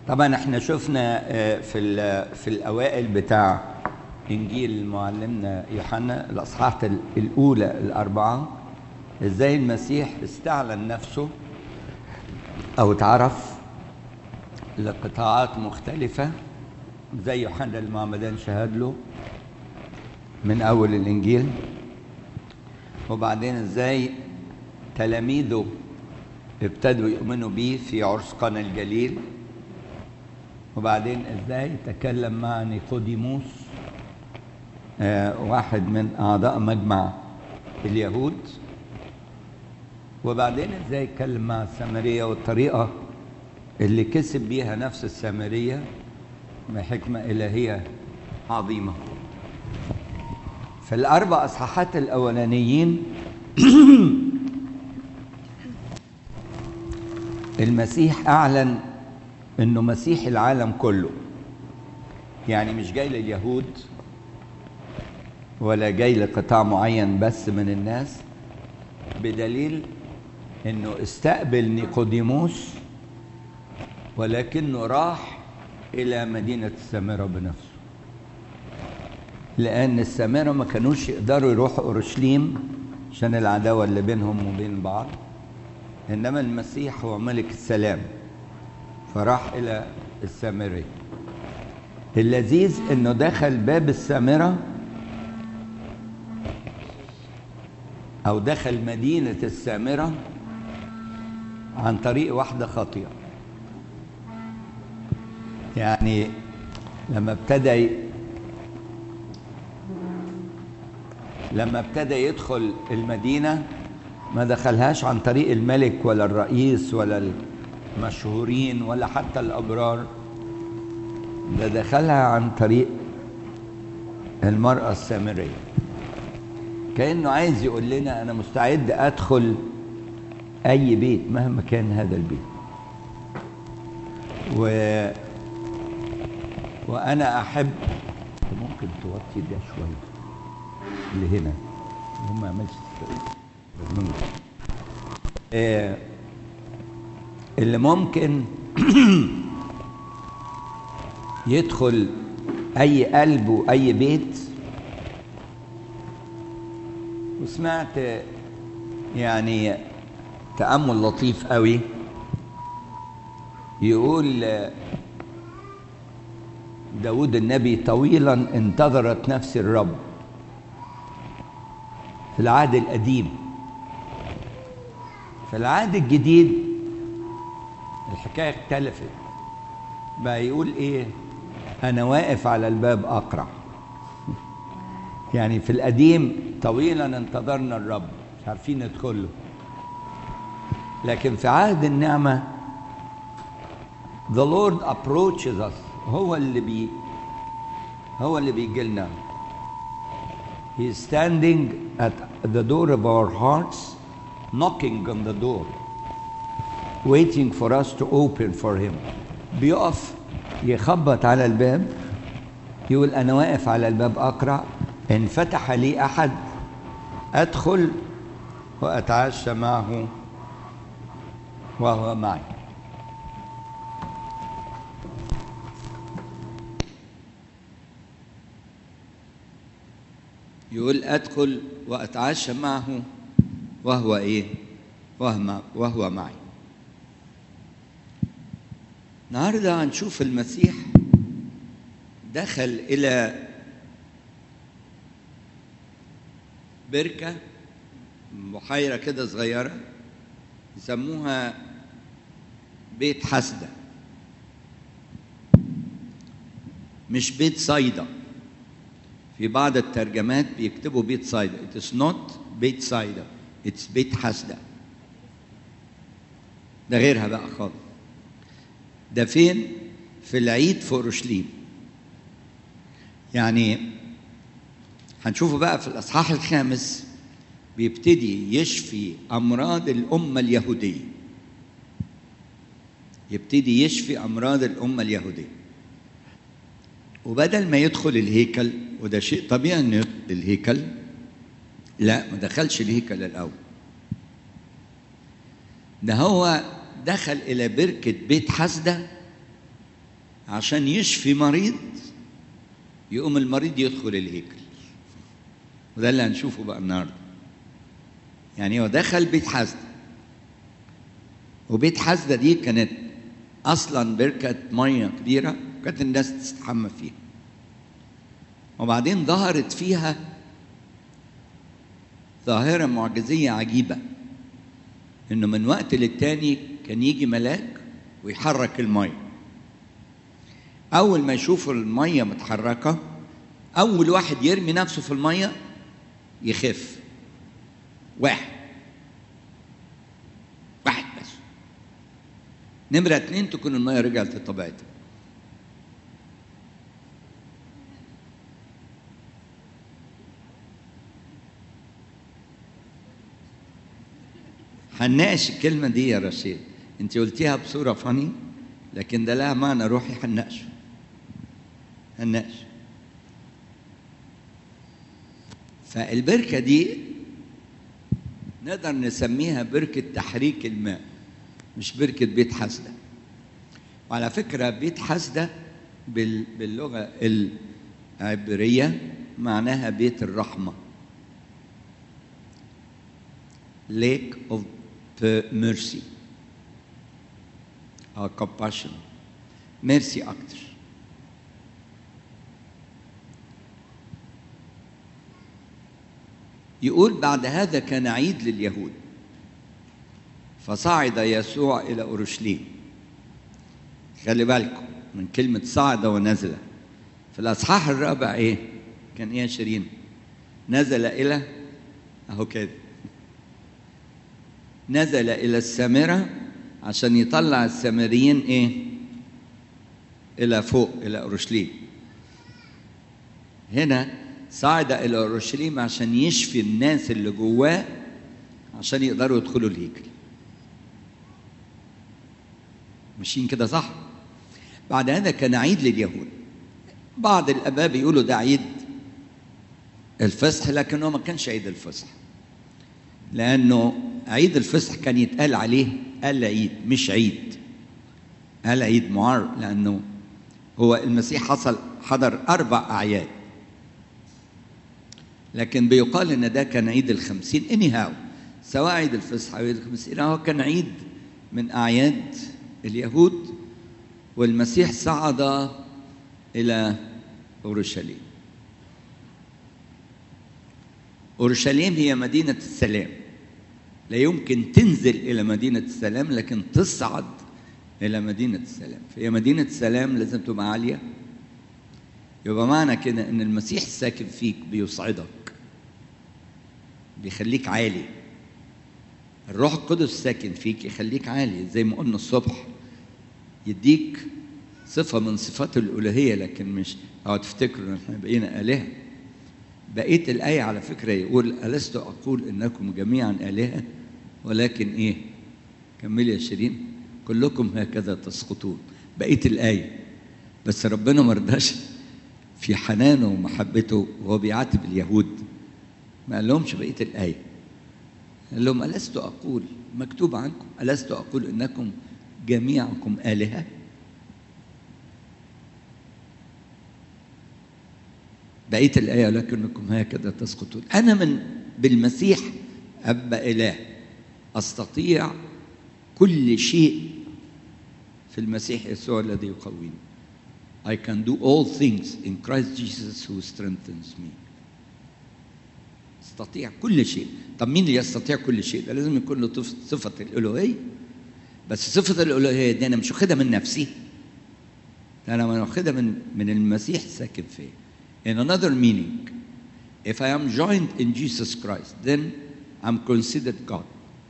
طبعا احنا شفنا آه، في ال- في الاوائل بتاع انجيل معلمنا يوحنا الاصحاحات ال- الاولى الاربعه ازاي المسيح استعلن نفسه او اتعرف لقطاعات مختلفه زي يوحنا المعمدان شهد له من اول الانجيل وبعدين ازاي تلاميذه ابتدوا يؤمنوا بيه في عرس قنا الجليل وبعدين ازاي تكلم مع نيقوديموس آه واحد من اعضاء مجمع اليهود وبعدين ازاي اتكلم مع السامريه والطريقه اللي كسب بيها نفس السامريه بحكمه الهيه عظيمه في الاربع اصحاحات الاولانيين المسيح اعلن انه مسيح العالم كله يعني مش جاي لليهود ولا جاي لقطاع معين بس من الناس بدليل انه استقبل نيقوديموس ولكنه راح الى مدينه السامره بنفسه لان السامره ما كانوش يقدروا يروحوا اورشليم عشان العداوه اللي بينهم وبين بعض انما المسيح هو ملك السلام فراح الى السامريه اللذيذ انه دخل باب السامره او دخل مدينه السامره عن طريق واحده خاطئه يعني لما ابتدى لما ابتدى يدخل المدينه ما دخلهاش عن طريق الملك ولا الرئيس ولا المشهورين ولا حتى الابرار ده دخلها عن طريق المراه السامريه كانه عايز يقول لنا انا مستعد ادخل اي بيت مهما كان هذا البيت و وانا احب ممكن توطي ده شويه اللي هنا هم ما عملش آه اللي ممكن يدخل اي قلب واي بيت وسمعت يعني تأمل لطيف قوي يقول داود النبي طويلا انتظرت نفسي الرب في العهد القديم في العهد الجديد الحكاية اختلفت بقى يقول ايه انا واقف على الباب اقرع يعني في القديم طويلا انتظرنا الرب مش عارفين ندخله لكن في عهد النعمة the Lord approaches us هو اللي بي هو اللي بيجي لنا He is standing at the door of our hearts knocking on the door waiting for us to open for him بيقف يخبط على الباب يقول أنا واقف على الباب أقرأ إن فتح لي أحد أدخل وأتعشى معه وهو معي يقول أدخل وأتعشى معه وهو إيه وهو, وهو معي النهارده هنشوف المسيح دخل إلى بركة بحيرة كده صغيرة يسموها بيت حسدة مش بيت صيدا في بعض الترجمات بيكتبوا بيت صيدا it is not بيت صيدا it's بيت حسدة ده غيرها بقى خالص ده فين في العيد في اورشليم يعني هنشوفه بقى في الاصحاح الخامس بيبتدي يشفي امراض الامه اليهوديه يبتدي يشفي امراض الامه اليهوديه وبدل ما يدخل الهيكل وده شيء طبيعي انه يدخل الهيكل لا ما دخلش الهيكل الاول ده هو دخل الى بركه بيت حسده عشان يشفي مريض يقوم المريض يدخل الهيكل وده اللي هنشوفه بقى النهارده يعني هو دخل بيت حسده وبيت حسده دي كانت اصلا بركه ميه كبيره وكانت الناس تستحمى فيها وبعدين ظهرت فيها ظاهره معجزيه عجيبه انه من وقت للتاني كان يجي ملاك ويحرك الميه اول ما يشوفوا الميه متحركه اول واحد يرمي نفسه في الميه يخف واحد واحد بس نمرة اتنين تكون المية رجعت لطبيعتها هنناقش الكلمة دي يا رشيد انت قلتيها بصورة فاني لكن ده لها معنى روحي هنناقشه هنناقش فالبركة دي نقدر نسميها بركة تحريك الماء مش بركة بيت حسدة وعلى فكرة بيت حسدة بال- باللغة العبرية معناها بيت الرحمة lake of mercy أو compassion mercy أكتر يقول بعد هذا كان عيد لليهود فصعد يسوع إلى أورشليم خلي بالكم من كلمة صعد ونزل في الأصحاح الرابع إيه؟ كان إيه يا شيرين؟ نزل إلى أهو كده نزل إلى السامرة عشان يطلع السامريين إيه؟ إلى فوق إلى أورشليم هنا صعد إلى أورشليم عشان يشفي الناس اللي جواه عشان يقدروا يدخلوا الهيكل ماشيين كده صح بعد هذا كان عيد لليهود بعض الاباء بيقولوا ده عيد الفصح لكنه ما كانش عيد الفصح لانه عيد الفصح كان يتقال عليه قال عيد مش عيد قال عيد معار لانه هو المسيح حصل حضر اربع اعياد لكن بيقال ان ده كان عيد الخمسين اني هاو سواء عيد الفصح او عيد الخمسين هو كان عيد من اعياد اليهود والمسيح صعد الى اورشليم اورشليم هي مدينه السلام لا يمكن تنزل الى مدينه السلام لكن تصعد الى مدينه السلام فهي مدينه السلام لازم تبقى عاليه يبقى معنى كده ان المسيح الساكن فيك بيصعدك بيخليك عالي الروح القدس ساكن فيك يخليك عالي زي ما قلنا الصبح يديك صفة من صفات الألوهية لكن مش أو تفتكروا إن إحنا بقينا آلهة بقية الآية على فكرة يقول ألست أقول إنكم جميعا آلهة ولكن إيه كملي يا شيرين كلكم هكذا تسقطون بقية الآية بس ربنا ما رضاش في حنانه ومحبته وهو بيعاتب اليهود ما قال لهمش بقية الآية قال لهم ألست أقول مكتوب عنكم ألست أقول إنكم جميعكم آلهة بقية الآية لكنكم هكذا تسقطون أنا من بالمسيح أبقى إله أستطيع كل شيء في المسيح يسوع الذي يقويني I can do all things in Christ Jesus who strengthens me استطيع كل شيء طب مين اللي يستطيع كل شيء ده لازم يكون له صفة الألوهية بس صفة الألوهية دي أنا مش واخدها من نفسي ده أنا واخدها من من المسيح ساكن فيا In another meaning if I am joined in Jesus Christ then I'm considered God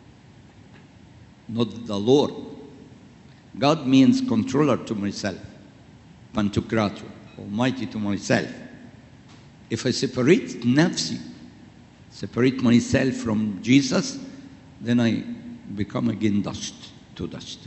not the Lord God means controller to myself Pantocrator Almighty to myself if I separate نفسي separate myself from Jesus then I become again dust to dust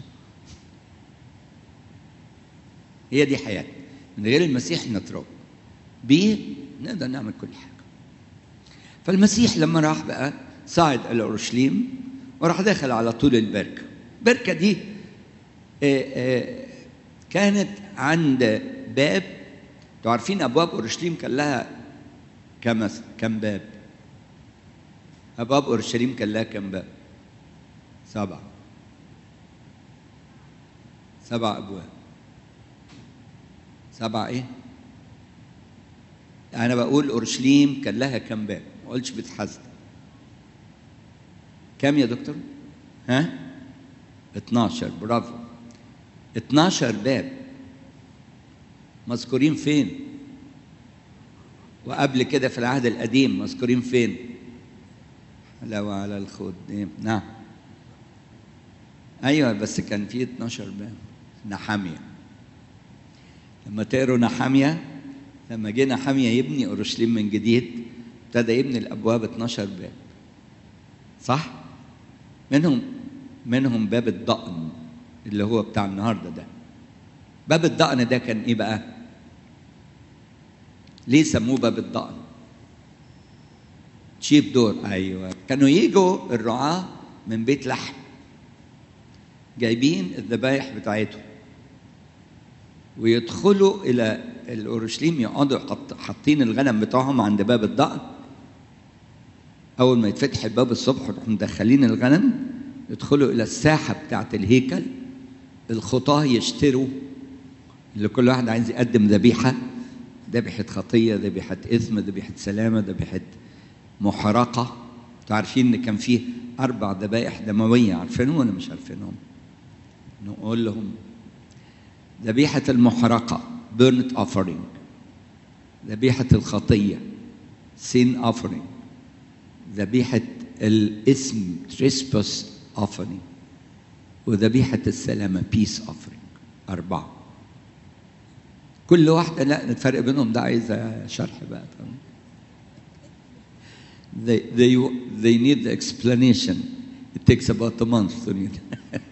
هي دي حياتي من غير المسيح نتراب بيه نقدر نعمل كل حاجة فالمسيح لما راح بقى صعد إلى أورشليم وراح داخل على طول البركة البركة دي آآ آآ كانت عند باب انتوا عارفين ابواب اورشليم كان لها كم كم باب ابواب اورشليم كان لها كم باب سبعه سبع ابواب سبع ايه انا بقول اورشليم كان لها كم باب ما قلتش بتحزن كم يا دكتور ها 12 برافو 12 باب مذكورين فين وقبل كده في العهد القديم مذكورين فين لو على الخدام نعم ايوه بس كان في 12 باب نحاميه لما تقروا نحاميه لما جه نحاميه يبني اورشليم من جديد ابتدى يبني الابواب 12 باب صح منهم منهم باب الضأن اللي هو بتاع النهارده ده باب الضأن ده كان ايه بقى ليه سموه باب الضأن تشيب دور ايوه كانوا يجوا الرعاه من بيت لحم جايبين الذبايح بتاعتهم ويدخلوا الى الاورشليم يقعدوا حاطين الغنم بتاعهم عند باب الضأن اول ما يتفتح الباب الصبح يروحوا مدخلين الغنم يدخلوا الى الساحه بتاعه الهيكل الخطاه يشتروا اللي كل واحد عايز يقدم ذبيحه ذبيحه خطيه ذبيحه اثم ذبيحه سلامه ذبيحه محرقه انتوا عارفين ان كان فيه اربع ذبائح دمويه عارفينهم ولا مش عارفينهم؟ نقول لهم ذبيحه المحرقه burnt offering ذبيحه الخطيه sin offering ذبيحه الاسم trespass offering وذبيحة السلامة peace offering أربعة كل واحدة لا الفرق بينهم ده عايز شرح بقى طبعا. They, they, they need the explanation. It takes about a month to read.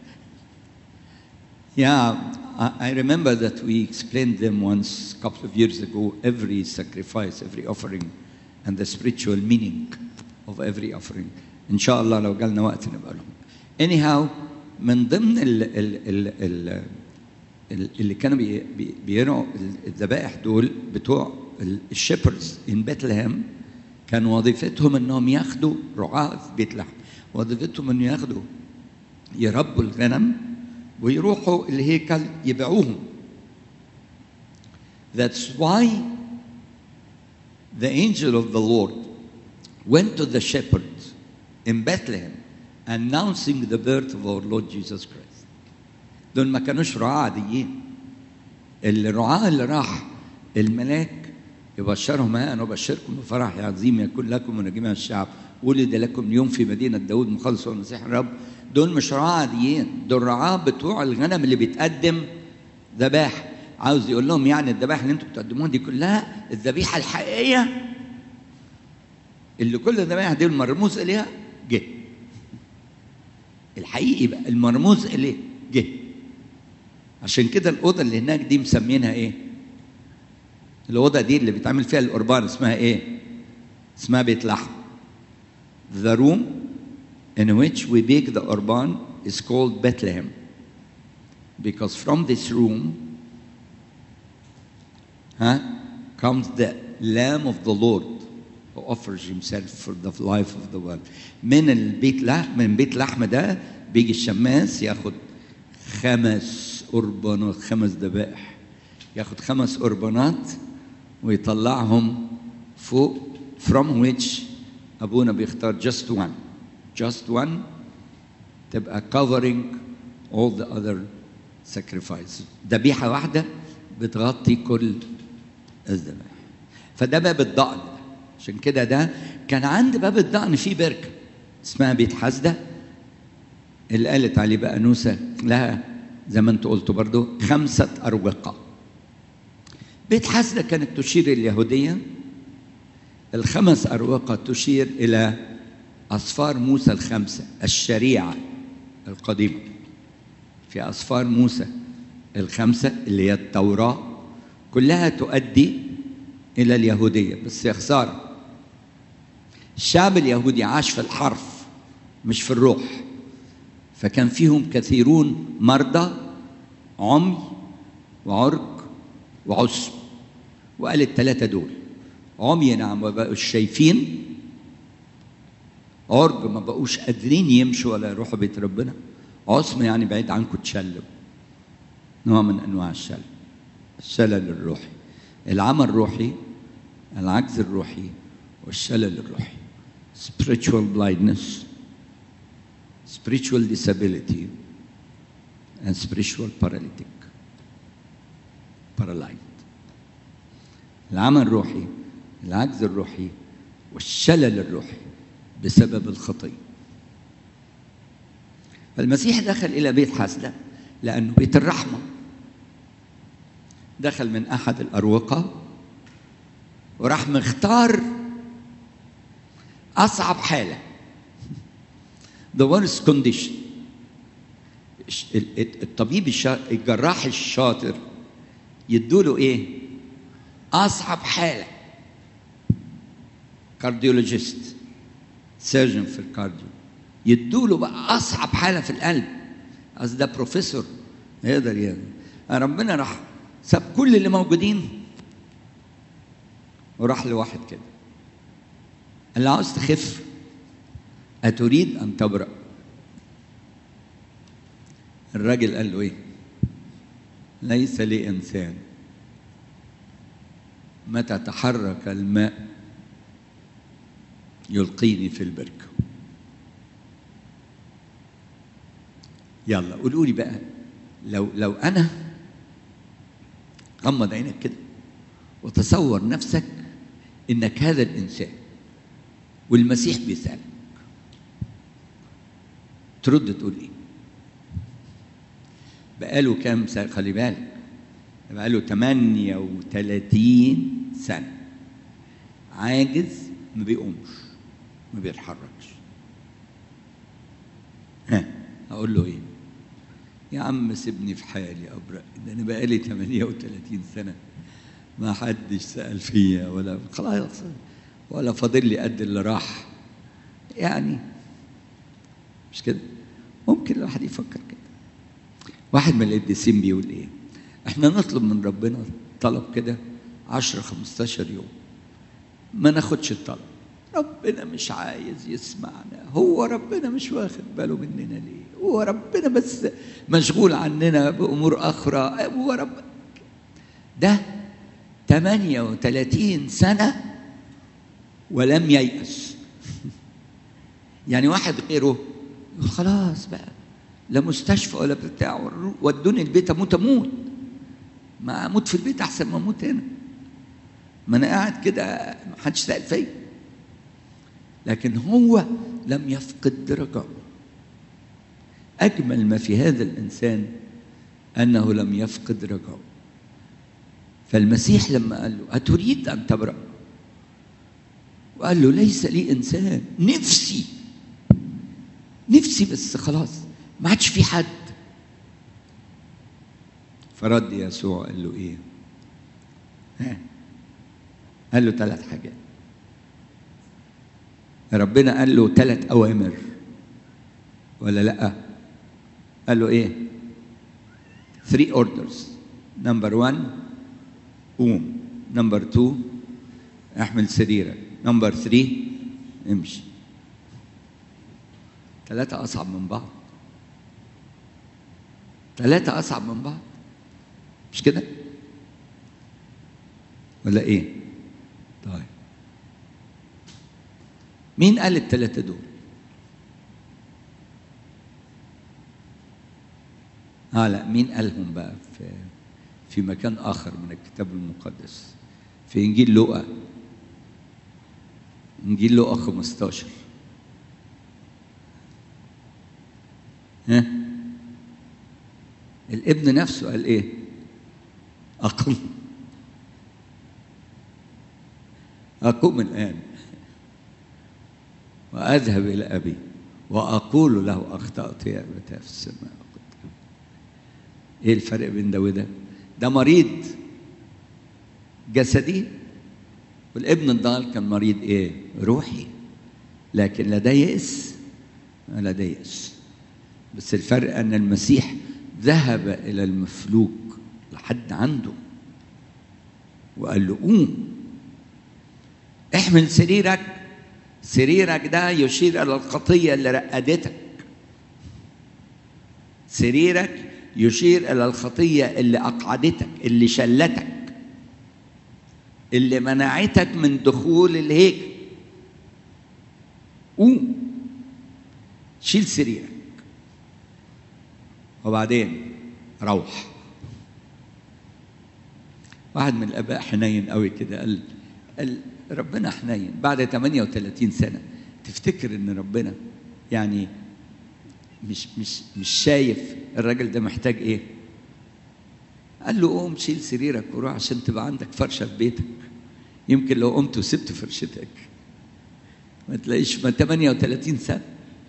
yeah, I, I remember that we explained them once a couple of years ago every sacrifice, every offering, and the spiritual meaning of every offering. إن شاء الله لو جالنا وقت نبقى لهم. Anyhow, من ضمن ال ال ال ال اللي كانوا بي بي بيرعوا الذبائح دول بتوع الشيبردز ان بيتلهام كان وظيفتهم انهم ياخدوا رعاة في بيت لحم وظيفتهم انه ياخدوا يربوا الغنم ويروحوا الهيكل يبيعوهم That's why the angel of the Lord went to the shepherds in Bethlehem announcing the birth of our Lord Jesus Christ. دول ما كانوش رعاة عاديين. الرعاة اللي راح الملاك يبشرهم ها انا ابشركم بفرح عظيم يكون لكم من جميع الشعب ولد لكم اليوم في مدينه داود مخلص والمسيح الرب دول مش رعاة عاديين دول رعاة بتوع الغنم اللي بيتقدم ذبائح عاوز يقول لهم يعني الذبائح اللي انتم بتقدموها دي كلها الذبيحه الحقيقيه اللي كل الذبائح دي المرموز اليها جه الحقيقي بقى المرموز اليه جه عشان كده الاوضه اللي هناك دي مسمينها ايه؟ الاوضه دي اللي بيتعمل فيها القربان اسمها ايه؟ اسمها بيت لحم. The room in which we bake the urban is called Bethlehem. Because from this room huh, comes the Lamb of the Lord who offers himself for the life of the world. من البيت لحم من بيت لحم ده بيجي الشماس ياخد خمس قربانات خمس ذبائح ياخد خمس قربانات ويطلعهم فوق from which ابونا بيختار just one just one تبقى covering all the other sacrifices ذبيحه واحده بتغطي كل الذبائح فده باب الضأن ده عشان كده ده كان عند باب الضأن في بركه اسمها بيت حسده اللي قالت عليه بقى نوسه لها زي ما انتوا قلتوا برضو خمسه اروقه بيت حسده كانت تشير اليهوديه الخمس أروقة تشير إلى أصفار موسى الخمسة الشريعة القديمة في أصفار موسى الخمسة اللي هي التوراة كلها تؤدي إلى اليهودية بس يا خسارة الشعب اليهودي عاش في الحرف مش في الروح فكان فيهم كثيرون مرضى عمي وعرق وعسم وقال الثلاثة دول عمي نعم ما بقوش شايفين عرج ما بقوش قادرين يمشوا ولا يروحوا بيت ربنا عصم يعني بعيد عنكم تشلوا نوع من انواع الشلل الشلل الروحي العمى الروحي العجز الروحي والشلل الروحي spiritual blindness spiritual disability and spiritual paralytic paralyzed العمى الروحي العجز الروحي والشلل الروحي بسبب الخطيه فالمسيح دخل الى بيت حسده لانه بيت الرحمه دخل من احد الاروقه وراح مختار اصعب حاله the worst condition الطبيب الشا... الجراح الشاطر يدوله ايه اصعب حاله كارديولوجيست سيرجن في الكارديو يدوله بقى اصعب حاله في القلب اصل ده بروفيسور يقدر يعني ربنا راح ساب كل اللي موجودين وراح لواحد كده قال له عاوز تخف أتريد أن تبرأ الراجل قال له إيه ليس لي إنسان متى تحرك الماء يلقيني في البركة يلا قولوا لي بقى لو لو أنا غمض عينك كده وتصور نفسك إنك هذا الإنسان والمسيح بيسألك ترد تقول ايه بقاله كام سنة خلي بالك بقاله 38 سنة عاجز ما بيقومش ما بيتحركش ها اقول له ايه يا عم سيبني في حالي ابرأ ده انا بقالي 38 سنة ما حدش سأل فيا ولا خلاص ولا فاضل لي قد اللي راح يعني مش كده ممكن الواحد يفكر كده واحد من القديسين بيقول ايه احنا نطلب من ربنا طلب كده 10 15 يوم ما ناخدش الطلب ربنا مش عايز يسمعنا هو ربنا مش واخد باله مننا ليه هو ربنا بس مشغول عننا بامور اخرى هو رب ده 38 سنه ولم ييأس يعني واحد غيره يقول خلاص بقى لا مستشفى ولا بتاع ودوني البيت اموت اموت ما اموت في البيت احسن ما اموت هنا ما انا قاعد كده ما حدش سال فيا لكن هو لم يفقد رجاءه اجمل ما في هذا الانسان انه لم يفقد رجاءه فالمسيح لما قال له اتريد ان تبرأ وقال له ليس لي انسان نفسي نفسي بس خلاص ما عادش في حد فرد يسوع قال له ايه ها قال له ثلاث حاجات ربنا قال له ثلاث اوامر ولا لا قال له ايه three orders number one قوم number two احمل سريرك نمبر 3 امشي ثلاثة أصعب من بعض ثلاثة أصعب من بعض مش كده؟ ولا إيه؟ طيب مين قال الثلاثة دول؟ اه لا مين قالهم بقى في في مكان آخر من الكتاب المقدس في إنجيل لوقا انجيل لوقا 15 ها الابن نفسه قال ايه اقم اقوم الان واذهب الى ابي واقول له اخطات يا ابتاه في السماء ايه الفرق بين ده وده ده مريض جسدي والابن الضال كان مريض ايه روحي لكن لا ده يأس ولا ده يأس بس الفرق ان المسيح ذهب الى المفلوك لحد عنده وقال له قوم احمل سريرك سريرك ده يشير الى الخطيه اللي رقدتك سريرك يشير الى الخطيه اللي اقعدتك اللي شلتك اللي منعتك من دخول الهيكل قوم شيل سريرك وبعدين روح واحد من الاباء حنين قوي كده قال قال ربنا حنين بعد 38 سنه تفتكر ان ربنا يعني مش مش مش شايف الراجل ده محتاج ايه قال له قوم شيل سريرك وروح عشان تبقى عندك فرشه في بيتك يمكن لو قمت وسبت فرشتك ما تلاقيش ما 38 سنه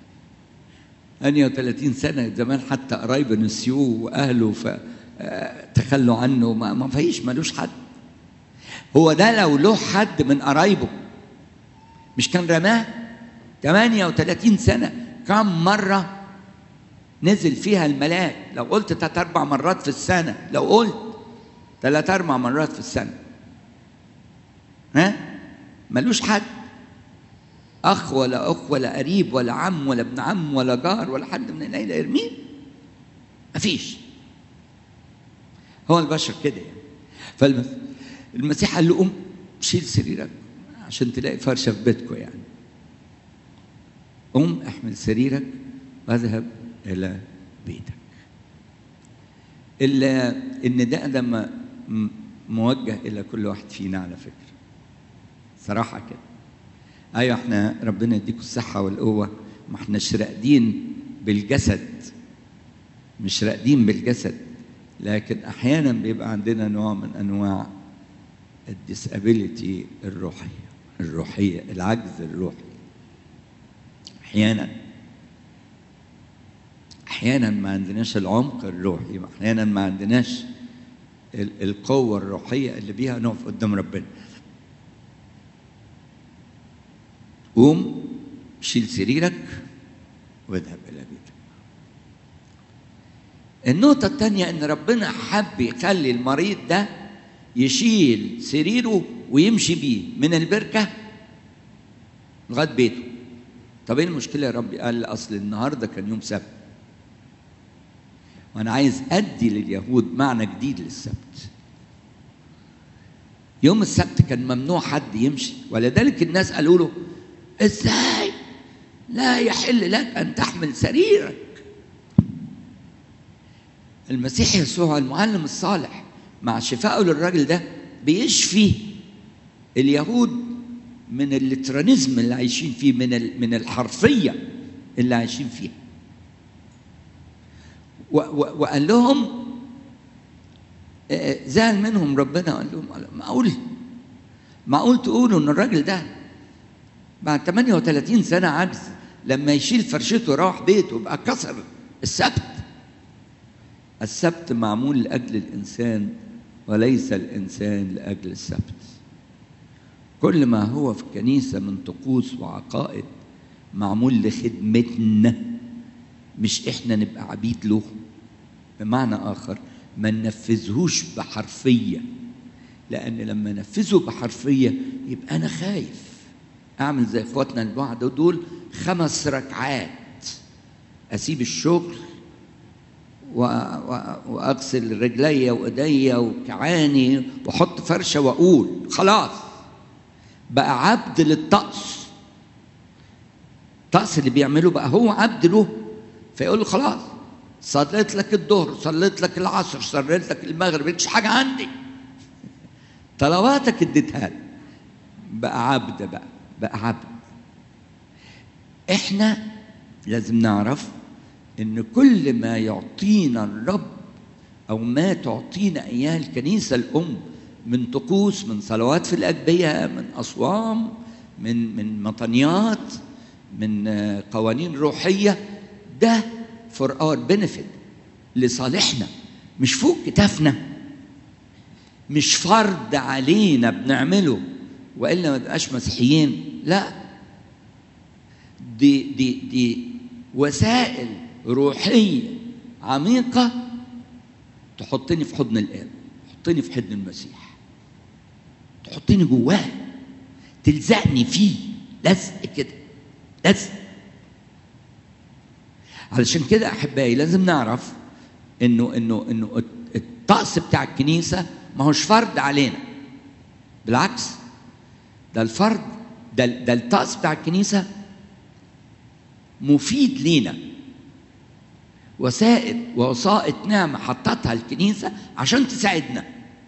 38 سنه زمان حتى قرايبه نسيوه واهله ف تخلوا عنه ما, ما فيش ملوش حد هو ده لو له حد من قرايبه مش كان رماه 38 سنه كم مره نزل فيها الملاك لو قلت ثلاث اربع مرات في السنه لو قلت ثلاث اربع مرات في السنه ها ملوش حد اخ ولا اخ ولا قريب ولا عم ولا ابن عم ولا جار ولا حد من العيله يرميه مفيش هو البشر كده يعني فالمسيح قال له قوم شيل سريرك عشان تلاقي فرشه في بيتكم يعني قوم احمل سريرك واذهب الى بيتك النداء ده موجه الى كل واحد فينا على فكره صراحه كده ايوه احنا ربنا يديكم الصحه والقوه ما احناش راقدين بالجسد مش راقدين بالجسد لكن احيانا بيبقى عندنا نوع من انواع الديسابيليتي الروحيه الروحيه العجز الروحي احيانا احيانا ما عندناش العمق الروحي احيانا ما عندناش القوه الروحيه اللي بيها نقف قدام ربنا قوم شيل سريرك واذهب الى بيتك النقطة الثانية إن ربنا حب يخلي المريض ده يشيل سريره ويمشي بيه من البركة لغاية بيته. طب إيه المشكلة يا ربي؟ قال أصل النهاردة كان يوم سبت. وأنا عايز أدي لليهود معنى جديد للسبت. يوم السبت كان ممنوع حد يمشي ولذلك الناس قالوا له ازاي لا يحل لك ان تحمل سريرك المسيح يسوع المعلم الصالح مع شفائه للراجل ده بيشفي اليهود من اللترانيزم اللي عايشين فيه من من الحرفيه اللي عايشين فيها وقال لهم زعل منهم ربنا قال لهم معقول معقول تقولوا ان الراجل ده بعد 38 سنه عجز لما يشيل فرشته ويروح بيته يبقى كسر السبت السبت معمول لاجل الانسان وليس الانسان لاجل السبت كل ما هو في الكنيسه من طقوس وعقائد معمول لخدمتنا مش احنا نبقى عبيد له بمعنى اخر ما ننفذهوش بحرفيه لان لما ننفذه بحرفيه يبقى انا خايف اعمل زي اخواتنا البعض دول خمس ركعات اسيب الشغل و... و... واغسل رجلي وايديا وكعاني واحط فرشه واقول خلاص بقى عبد للطقس الطقس اللي بيعمله بقى هو عبد له فيقول له خلاص صليت لك الظهر صليت لك العصر صليت لك المغرب مش حاجه عندي طلباتك اديتها لك بقى عبد بقى بقى عبد احنا لازم نعرف ان كل ما يعطينا الرب او ما تعطينا اياه الكنيسه الام من طقوس من صلوات في الاجبيه من اصوام من من مطنيات من قوانين روحيه ده فور اور بنفيت لصالحنا مش فوق كتافنا مش فرض علينا بنعمله والا ما نبقاش مسيحيين لا دي دي دي وسائل روحيه عميقه تحطني في حضن الاب تحطني في حضن المسيح تحطني جواه تلزقني فيه لزق كده لزق علشان كده احبائي لازم نعرف انه انه انه الطقس بتاع الكنيسه ما هوش فرض علينا بالعكس ده الفرض ده ده الطقس بتاع الكنيسه مفيد لينا وسائل ووسائط نعمه حطتها الكنيسه عشان تساعدنا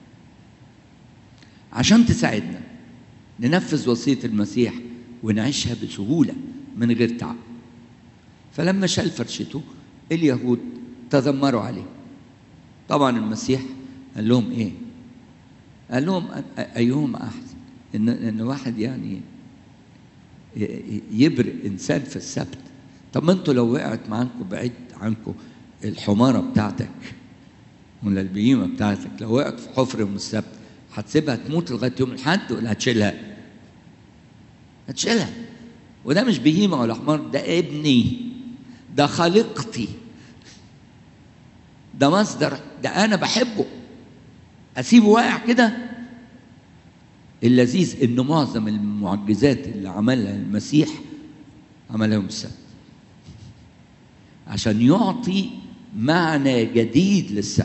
عشان تساعدنا ننفذ وصيه المسيح ونعيشها بسهوله من غير تعب فلما شال فرشته اليهود تذمروا عليه طبعا المسيح قال لهم ايه قال لهم ايهم احسن ان ان واحد يعني يبرئ انسان في السبت طب ما انتوا لو وقعت معاكم بعيد عنكم الحماره بتاعتك ولا البهيمه بتاعتك لو وقعت في حفر يوم السبت هتسيبها تموت لغايه يوم الاحد ولا هتشيلها؟ هتشيلها وده مش بهيمه ولا حمار ده ابني ده خليقتي ده مصدر ده انا بحبه اسيبه واقع كده اللذيذ ان معظم المعجزات اللي عملها المسيح عملها يوم السبت عشان يعطي معنى جديد للسبت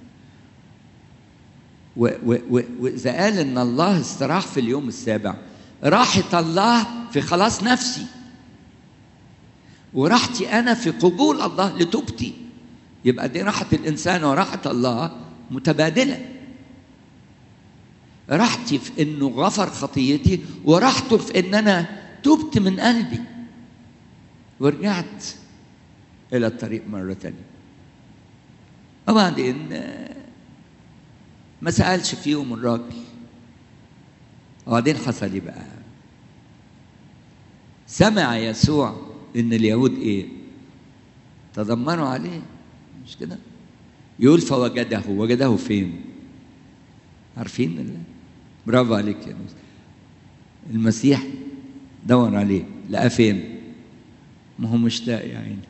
واذا قال ان الله استراح في اليوم السابع راحه الله في خلاص نفسي وراحتي انا في قبول الله لتوبتي يبقى دي راحه الانسان وراحه الله متبادله راحتي في انه غفر خطيتي وراحته في ان انا تبت من قلبي ورجعت الى الطريق مره ثانيه وبعدين ما سالش فيهم الراجل وبعدين حصل ايه بقى سمع يسوع ان اليهود ايه تذمروا عليه مش كده يقول فوجده وجده فين عارفين الله برافو عليك يا موسى المسيح دور عليه لقاه فين ما هو مشتاق يا عيني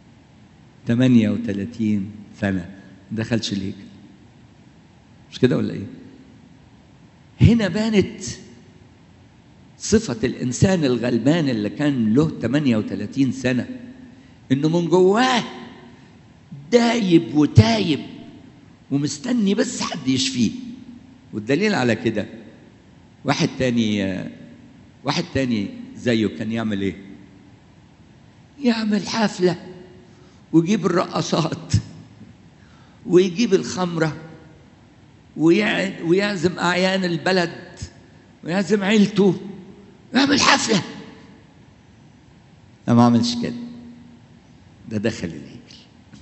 38 سنة ما دخلش الهيكل مش كده ولا ايه هنا بانت صفة الإنسان الغلبان اللي كان له 38 سنة إنه من جواه دايب وتايب ومستني بس حد يشفيه والدليل على كده واحد تاني واحد تاني زيه كان يعمل ايه يعمل حفلة ويجيب الرقصات ويجيب الخمرة ويعزم أعيان البلد ويعزم عيلته ويعمل حفلة لا ما عملش كده ده دخل الهيكل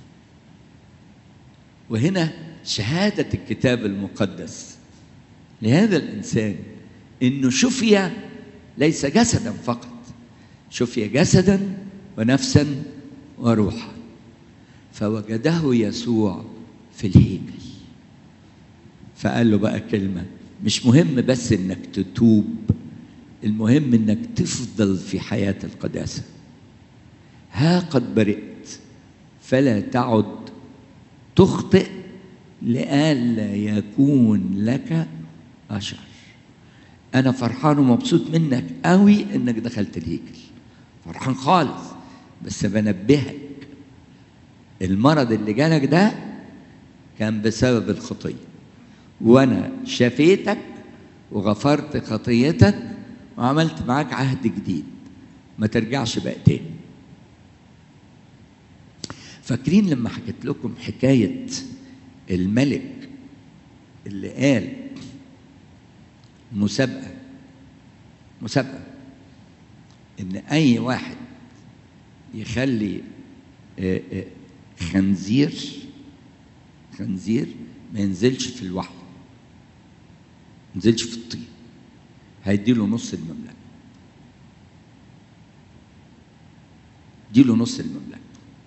وهنا شهادة الكتاب المقدس لهذا الإنسان إنه شفي ليس جسدا فقط شفي جسدا ونفسا وروحا فوجده يسوع في الهيكل فقال له بقى كلمة مش مهم بس إنك تتوب المهم إنك تفضل في حياة القداسة ها قد برئت فلا تعد تخطئ لئلا يكون لك أشر أنا فرحان ومبسوط منك قوي إنك دخلت الهيكل فرحان خالص بس بنبهك المرض اللي جالك ده كان بسبب الخطية وأنا شفيتك وغفرت خطيتك وعملت معاك عهد جديد ما ترجعش بقى تاني فاكرين لما حكيت لكم حكاية الملك اللي قال مسابقة مسابقة إن أي واحد يخلي خنزير خنزير ما ينزلش في الوحل ما ينزلش في الطين هيديله نص المملكة اديله نص المملكة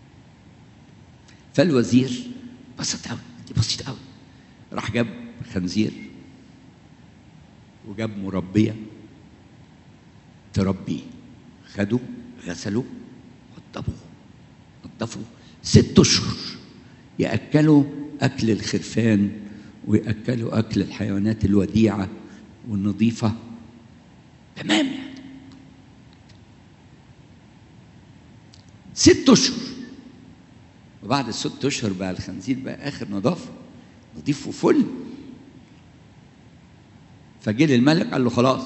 فالوزير بسط قوي دي بسيط قوي راح جاب خنزير وجاب مربية تربيه خدوه غسلوه وضبوه نظفوا ست اشهر ياكلوا اكل الخرفان وياكلوا اكل الحيوانات الوديعه والنظيفة تمام يعني ست أشهر وبعد الست أشهر بقى الخنزير بقى آخر نظافة نظيف وفل فجه للملك قال له خلاص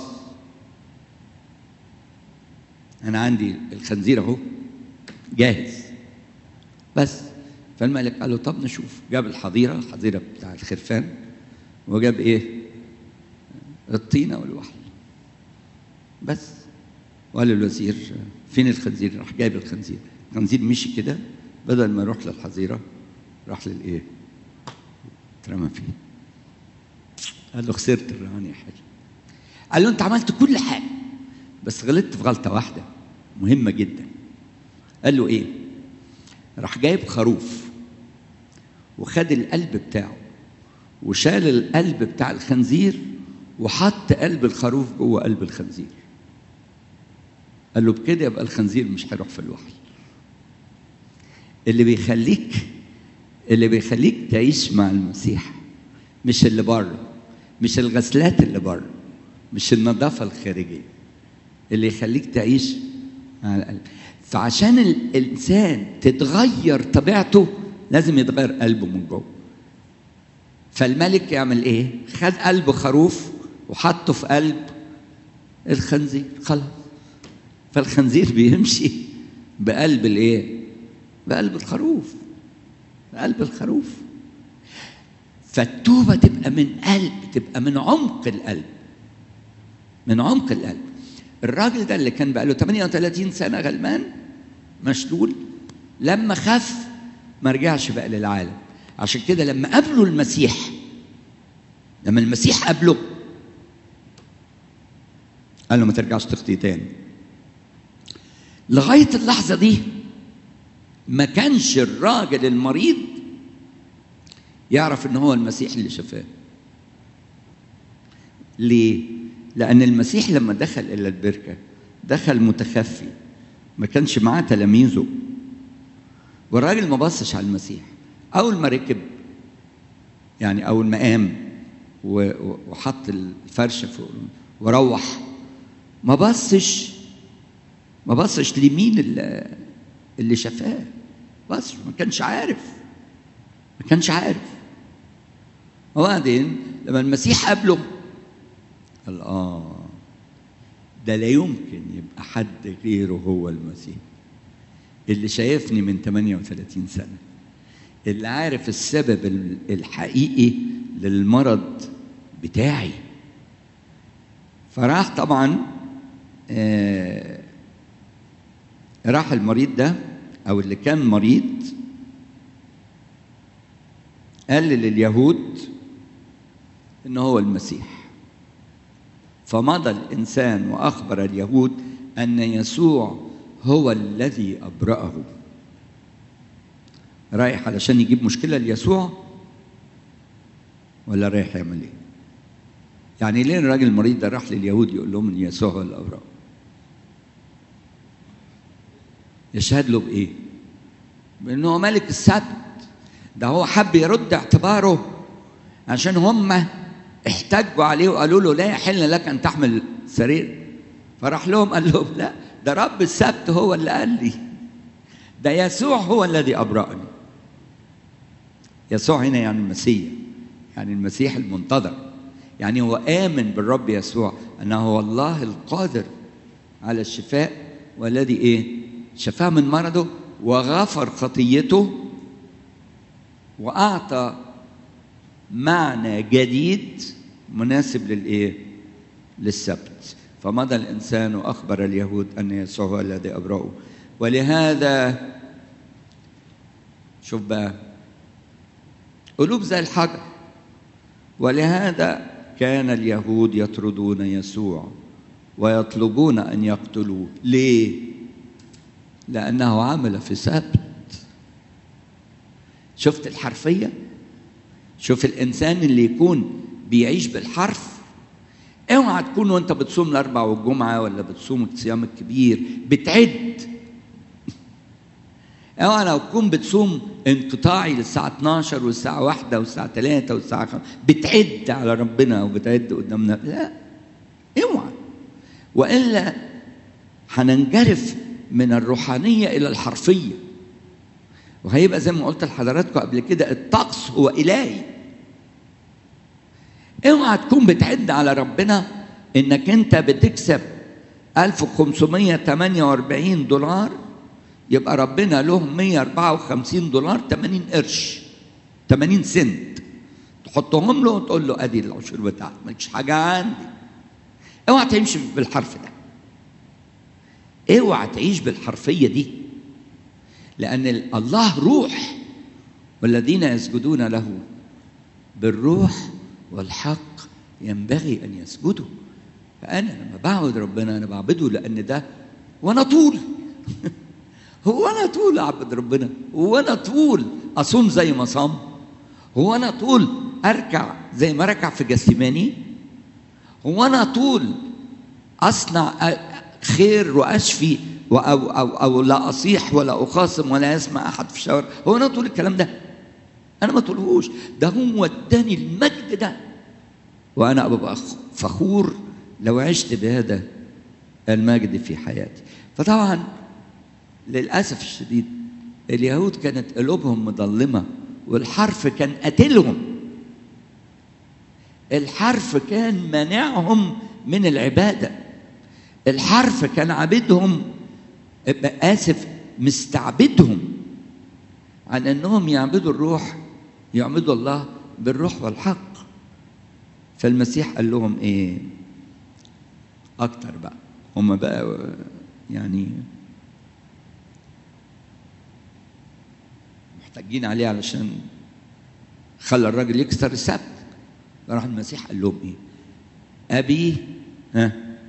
أنا عندي الخنزير أهو جاهز بس فالملك قال له طب نشوف جاب الحظيرة الحظيرة بتاع الخرفان وجاب إيه الطينة والوحل بس وقال للوزير فين الخنزير راح جايب الخنزير الخنزير مشي كده بدل ما يروح للحظيرة راح للإيه اترمى فيه قال له خسرت الرهان يا حاج قال له انت عملت كل حاجه بس غلطت في غلطه واحده مهمه جدا قال له ايه راح جايب خروف وخد القلب بتاعه وشال القلب بتاع الخنزير وحط قلب الخروف جوه قلب الخنزير قال له بكده يبقى الخنزير مش هيروح في الوحل اللي بيخليك اللي بيخليك تعيش مع المسيح مش اللي بره مش الغسلات اللي بره مش النظافة الخارجية اللي يخليك تعيش مع القلب فعشان الإنسان تتغير طبيعته لازم يتغير قلبه من جوه فالملك يعمل ايه خد قلب خروف وحطه في قلب الخنزير خلاص فالخنزير بيمشي بقلب الايه بقلب الخروف بقلب الخروف فالتوبة تبقى من قلب تبقى من عمق القلب من عمق القلب الراجل ده اللي كان بقى له 38 سنة غلمان مشلول لما خف ما رجعش بقى للعالم عشان كده لما قابلوا المسيح لما المسيح قابله قال له ما ترجعش تخطي تاني لغاية اللحظة دي ما كانش الراجل المريض يعرف ان هو المسيح اللي شفاه ليه لان المسيح لما دخل الى البركه دخل متخفي ما كانش معاه تلاميذه والراجل ما بصش على المسيح اول ما ركب يعني اول ما قام وحط الفرشه فوق وروح ما بصش ما بصش لمين اللي, اللي شفاه بص ما كانش عارف ما كانش عارف وبعدين لما المسيح قابله قال اه ده لا يمكن يبقى حد غيره هو المسيح اللي شايفني من 38 سنة اللي عارف السبب الحقيقي للمرض بتاعي فراح طبعا آه راح المريض ده او اللي كان مريض قال لليهود ان هو المسيح فمضى الانسان واخبر اليهود ان يسوع هو الذي ابراه رايح علشان يجيب مشكله ليسوع ولا رايح يعمل ايه يعني ليه الراجل المريض ده راح لليهود يقول لهم ان يسوع هو اللي ابراه يشهد له بايه بانه هو ملك السبت ده هو حب يرد اعتباره عشان هم احتجوا عليه وقالوا له لا يحل لك ان تحمل سرير فراح لهم قال لهم لا ده رب السبت هو اللي قال لي ده يسوع هو الذي ابرأني يسوع هنا يعني المسيح يعني المسيح المنتظر يعني هو آمن بالرب يسوع أنه هو الله القادر على الشفاء والذي إيه شفاه من مرضه وغفر خطيته وأعطى معنى جديد مناسب للإيه للسبت فمضى الإنسان وأخبر اليهود أن يسوع هو الذي أبرأه ولهذا شوف بقى قلوب زي الحجر ولهذا كان اليهود يطردون يسوع ويطلبون ان يقتلوه ليه لانه عمل في سبت شفت الحرفيه شوف الانسان اللي يكون بيعيش بالحرف اوعى تكون وانت بتصوم الاربع والجمعه ولا بتصوم الصيام الكبير بتعد اوعى لو تكون بتصوم انقطاعي للساعة 12 والساعة 1 والساعة 3 والساعة 5 بتعد على ربنا وبتعد قدامنا لا اوعى والا هننجرف من الروحانيه الى الحرفيه وهيبقى زي ما قلت لحضراتكم قبل كده الطقس هو الهي اوعى تكون بتعد على ربنا انك انت بتكسب 1548 دولار يبقى ربنا له 154 دولار 80 قرش 80 سنت تحطهم له وتقول له ادي العشور بتاعك مالكش حاجه عندي اوعى تمشي بالحرف ده اوعى تعيش بالحرفيه دي لان الله روح والذين يسجدون له بالروح والحق ينبغي ان يسجدوا فانا لما بعبد ربنا انا بعبده لان ده وانا طول هو انا طول اعبد ربنا هو انا طول اصوم زي ما صام هو انا طول اركع زي ما ركع في جسيماني هو انا طول اصنع خير واشفي أو, أو, أو لا أصيح ولا أخاصم ولا يسمع أحد في الشوارع هو أنا طول الكلام ده أنا ما طولهوش ده هو اداني المجد ده وأنا أبقى فخور لو عشت بهذا المجد في حياتي فطبعا للأسف الشديد اليهود كانت قلوبهم مظلمة والحرف كان قاتلهم الحرف كان مانعهم من العبادة الحرف كان عابدهم آسف مستعبدهم عن أنهم يعبدوا الروح يعبدوا الله بالروح والحق فالمسيح قال لهم إيه أكتر بقى هم بقى يعني محتاجين عليه علشان خلى الراجل يكسر السبت راح المسيح قال لهم ايه ابي ها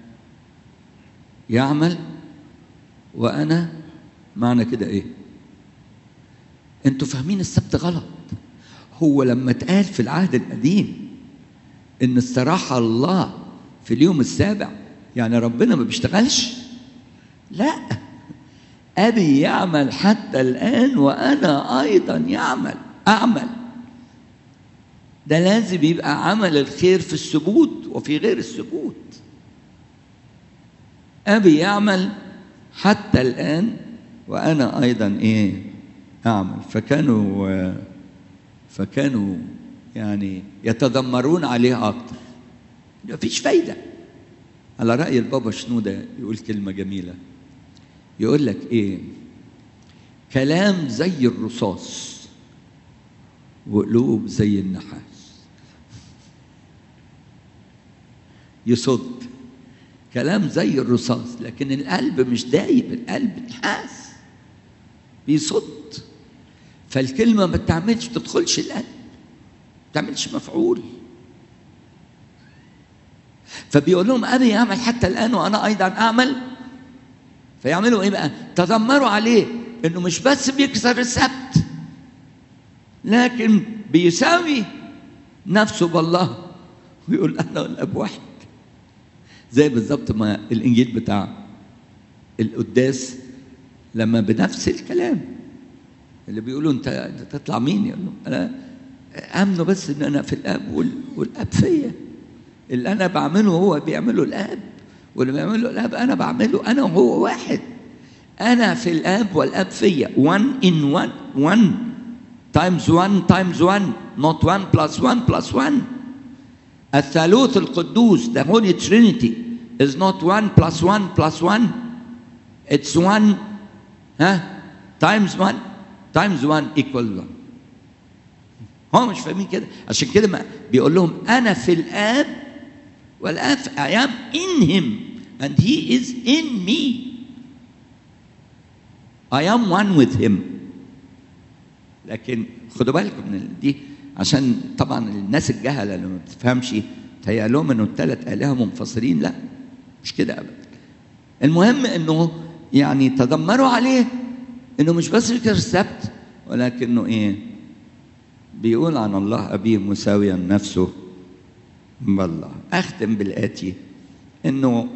يعمل وانا معنى كده ايه انتوا فاهمين السبت غلط هو لما اتقال في العهد القديم ان استراحة الله في اليوم السابع يعني ربنا ما بيشتغلش لا أبي يعمل حتى الآن وأنا أيضا يعمل أعمل ده لازم يبقى عمل الخير في السبوت وفي غير السبوت أبي يعمل حتى الآن وأنا أيضا إيه أعمل فكانوا فكانوا يعني يتذمرون عليه أكتر مفيش فايدة على رأي البابا شنودة يقول كلمة جميلة يقول لك ايه كلام زي الرصاص وقلوب زي النحاس يصد كلام زي الرصاص لكن القلب مش دايب القلب نحاس بيصد فالكلمة ما بتعملش بتدخلش القلب ما بتعملش مفعول فبيقول لهم أبي يعمل حتى الآن وأنا أيضا أعمل فيعملوا ايه بقى تذمروا عليه انه مش بس بيكسر السبت لكن بيساوي نفسه بالله ويقول انا والاب واحد زي بالظبط ما الانجيل بتاع القداس لما بنفس الكلام اللي بيقولوا انت تطلع مين يقول لهم انا امنوا بس ان انا في الاب والاب فيا اللي انا بعمله هو بيعمله الاب واللي بيعمله الاب انا بعمله انا وهو واحد انا في الاب والاب فيا one in one one times one times one not one plus one plus one الثالوث القدوس the holy trinity is not one plus one plus one it's one ها times one times one equal one هم مش فاهمين كده عشان كده ما بيقول لهم انا في الاب والآب I am in him and he is in me. I am one with him. لكن خدوا بالكم من دي عشان طبعا الناس الجهلة اللي ما بتفهمش تهيأ لهم انه الثلاث آلهة منفصلين لا مش كده أبدا. المهم انه يعني تذمروا عليه انه مش بس فكر السبت ولكنه ايه؟ بيقول عن الله أبيه مساويا نفسه بالله اختم بالاتي انه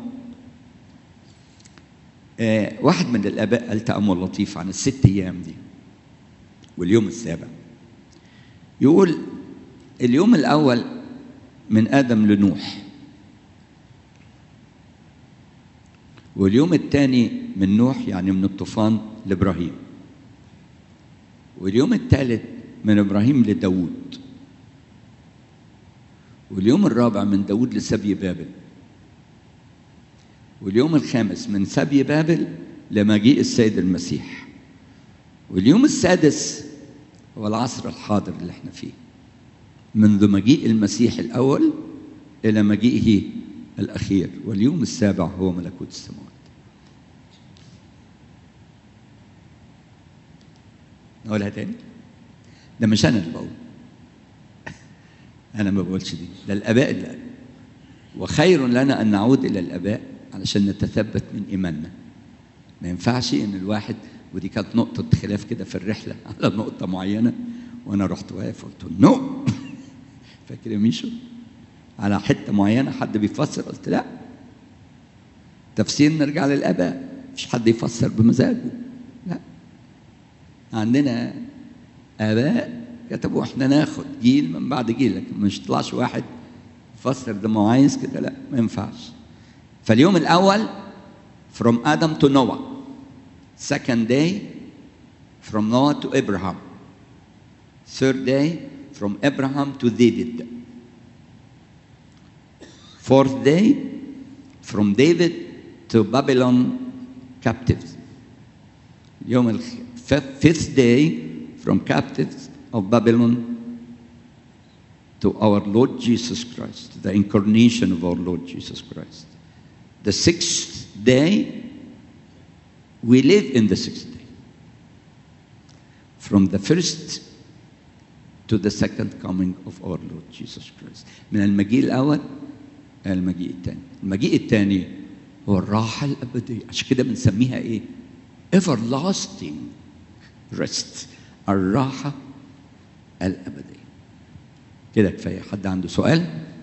آه واحد من الاباء قال تامل لطيف عن الست ايام دي واليوم السابع يقول اليوم الاول من ادم لنوح واليوم الثاني من نوح يعني من الطوفان لابراهيم واليوم الثالث من ابراهيم لداود واليوم الرابع من داود لسبي بابل واليوم الخامس من سبي بابل لمجيء السيد المسيح واليوم السادس هو العصر الحاضر اللي احنا فيه منذ مجيء المسيح الأول إلى مجيئه الأخير واليوم السابع هو ملكوت السماوات نقولها تاني ده مش أنا اللي بقول أنا ما بقولش دي ده الآباء اللي قالوا وخير لنا أن نعود إلى الآباء علشان نتثبت من إيماننا ما ينفعش إن الواحد ودي كانت نقطة خلاف كده في الرحلة على نقطة معينة وأنا رحت واقف قلت نو فاكر يا ميشو على حتة معينة حد بيفسر قلت لا تفسير نرجع للآباء مش حد يفسر بمزاجه لا عندنا آباء كتبوا احنا ناخد جيل من بعد جيل لكن مش يطلعش واحد يفسر ده ما هو عايز كده لا ما ينفعش فاليوم الأول from Adam to Noah second day from Noah to Abraham third day from Abraham to David fourth day from David to Babylon captives يوم الخ... fifth day from captives of Babylon to our Lord Jesus Christ, the incarnation of our Lord Jesus Christ. The sixth day, we live in the sixth day. From the first to the second coming of our Lord Jesus Christ. من المجيء الأول إلى المجيء الثاني. المجيء الثاني هو الراحة الأبدية. عشان كده بنسميها إيه؟ everlasting rest. الراحة الأبدية. كده كفاية. حد عنده سؤال؟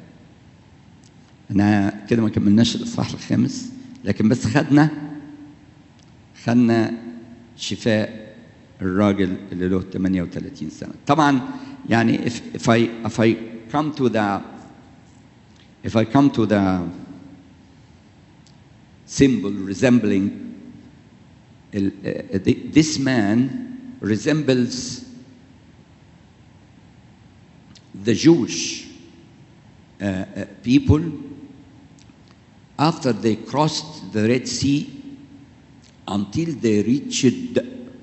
أنا كده ما كملناش الإصحاح الخامس لكن بس خدنا خدنا شفاء الراجل اللي له 38 سنة طبعا يعني if, if I if I come to the if I come to the symbol resembling ال- uh, the- this man resembles the Jewish uh, uh, people after they crossed the Red Sea until they reached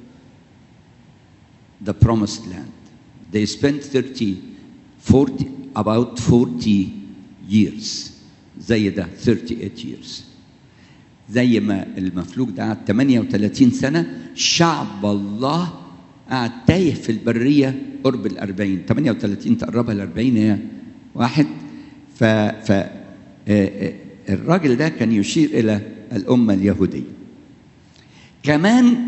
the promised land. They spent 30, 40, about 40 years زي ده 38 years زي ما المفلوج ده قعد 38 سنة شعب الله قعد تايه في البرية قرب ال 40 38 تقربها ل 40 هي واحد ف ف آه، آه، الراجل ده كان يشير إلى الأمة اليهودية كمان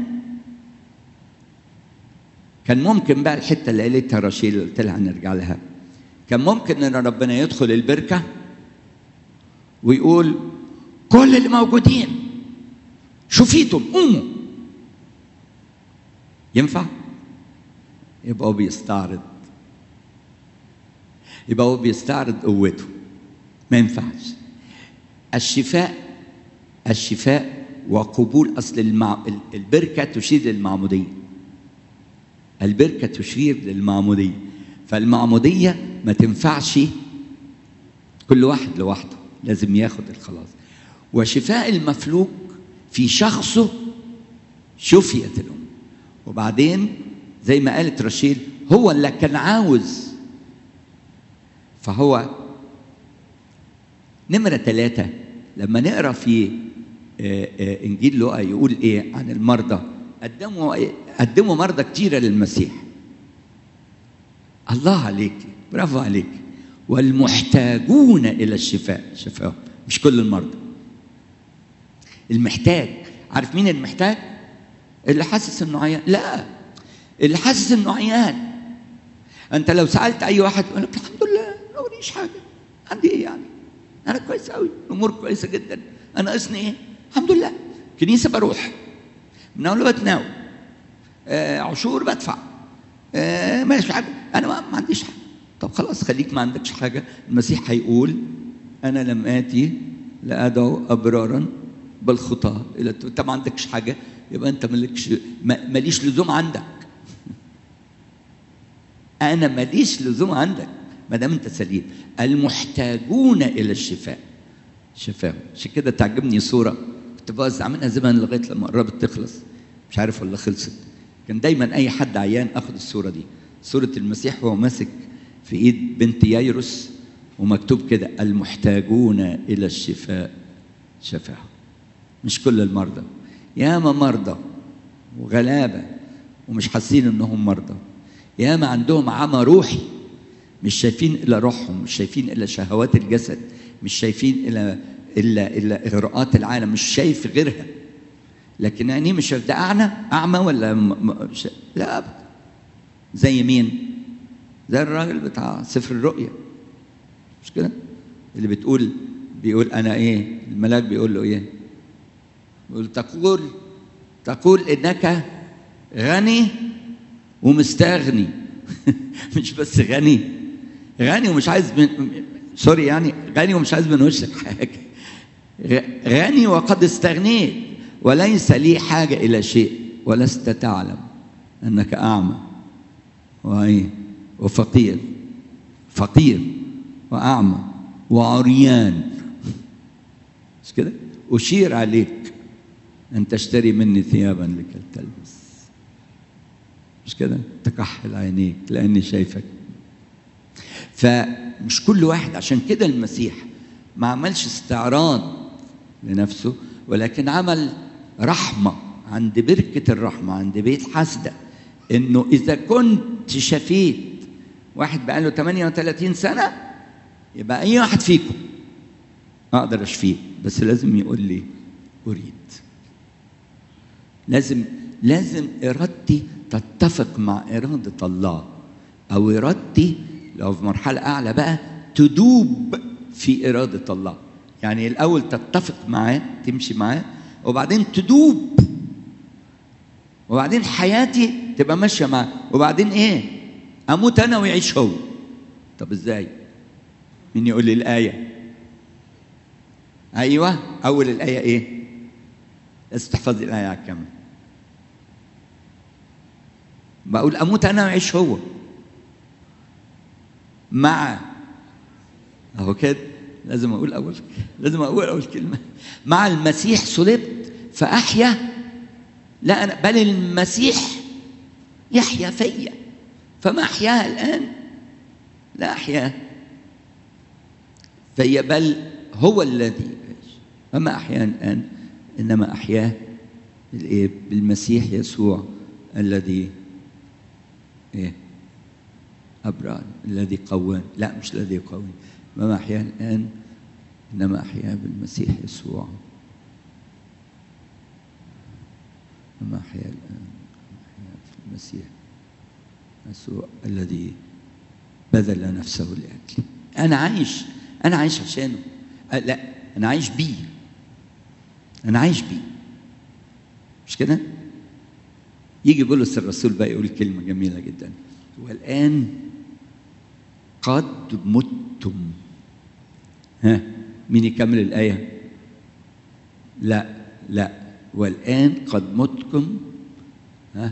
كان ممكن بقى الحته اللي قالتها رشيل اللي قلت لها هنرجع لها كان ممكن ان ربنا يدخل البركه ويقول كل اللي موجودين شفيتم قوموا ينفع؟ يبقى هو بيستعرض يبقى هو بيستعرض قوته ما ينفعش الشفاء الشفاء وقبول اصل المع... البركه تشير للمعموديه البركة تشير للمعمودية فالمعمودية ما تنفعش كل واحد لوحده لازم ياخد الخلاص وشفاء المفلوج في شخصه شفيت الأم وبعدين زي ما قالت رشيل هو اللي كان عاوز فهو نمرة ثلاثة لما نقرا في آه، آه، إنجيل لوقا يقول إيه عن المرضى قدموا قدموا مرضى كتيرة للمسيح الله عليك برافو عليك والمحتاجون إلى الشفاء شفاء مش كل المرضى المحتاج عارف مين المحتاج اللي حاسس انه عيان لا اللي حاسس انه عيان انت لو سالت اي واحد يقول لك الحمد لله ما وريش حاجه عندي ايه يعني انا كويس قوي الامور كويسه جدا انا ناقصني ايه الحمد لله كنيسه بروح مناولة بتناول آه عشور بدفع آه ماشي حاجة أنا ما ما عنديش حاجة طب خلاص خليك ما عندكش حاجة المسيح هيقول أنا لم آتي لأدعو أبرارا بالخطاه الى انت ما عندكش حاجه يبقى انت مالكش ما- ماليش لزوم عندك انا ماليش لزوم عندك ما دام انت سليم المحتاجون الى الشفاء شفاهم عشان كده تعجبني صوره كنت بوزع منها زمان لغايه لما قربت تخلص مش عارف ولا خلصت كان دايما اي حد عيان اخد الصوره دي صوره المسيح وهو ماسك في ايد بنت يايروس ومكتوب كده المحتاجون الى الشفاء شفاهم مش كل المرضى ياما مرضى وغلابه ومش حاسين انهم مرضى ياما عندهم عمى روحي مش شايفين الا روحهم مش شايفين الا شهوات الجسد مش شايفين الا الا الا اغراءات العالم مش شايف غيرها لكن عينيه مش شايف ده اعمى اعمى ولا م... م... ش... لا ابدا زي مين زي الراجل بتاع سفر الرؤيا مش كده اللي بتقول بيقول انا ايه الملاك بيقول له ايه بيقول تقول تقول انك غني ومستغني مش بس غني غني ومش عايز من سوري يعني غني ومش عايز من وشك حاجه غ- غني وقد استغنيت وليس لي حاجه الى شيء ولست تعلم انك اعمى وايه وفقير فقير واعمى وعريان مش كده اشير عليك ان تشتري مني ثيابا لكي تلبس مش كده تكحل عينيك لاني شايفك فمش كل واحد عشان كده المسيح ما عملش استعراض لنفسه ولكن عمل رحمه عند بركه الرحمه عند بيت حسده انه اذا كنت شفيت واحد بقاله 38 سنه يبقى اي واحد فيكم اقدر اشفيه بس لازم يقول لي اريد لازم لازم ارادتي تتفق مع اراده الله او ارادتي لو في مرحله اعلى بقى تدوب في اراده الله يعني الاول تتفق معاه تمشي معاه وبعدين تدوب وبعدين حياتي تبقى ماشيه معاه وبعدين ايه اموت انا ويعيش هو طب ازاي مين يقول لي الايه ايوه اول الايه ايه لازم تحفظي الايه على الكامل بقول اموت انا ويعيش هو مع اهو كده لازم اقول اول لازم اقول اول كلمه مع المسيح صلبت فاحيا لا انا بل المسيح يحيا فيا فما احياها الان لا احياه فهي بل هو الذي يعيش فما احياه الان انما احياه بالايه بالمسيح يسوع الذي ايه أبرأ الذي قوان لا مش الذي يقوي ما أحياه الآن إنما أحياه بالمسيح يسوع وما أحياه الآن أحياه في المسيح يسوع الذي بذل نفسه لأجلي أنا عايش أنا عايش عشانه أه لا أنا عايش بيه أنا عايش بيه مش كده؟ يجي بولس الرسول بقى يقول كلمة جميلة جدا والآن قد متم ها مين يكمل الآية لا لا والآن قد متكم ها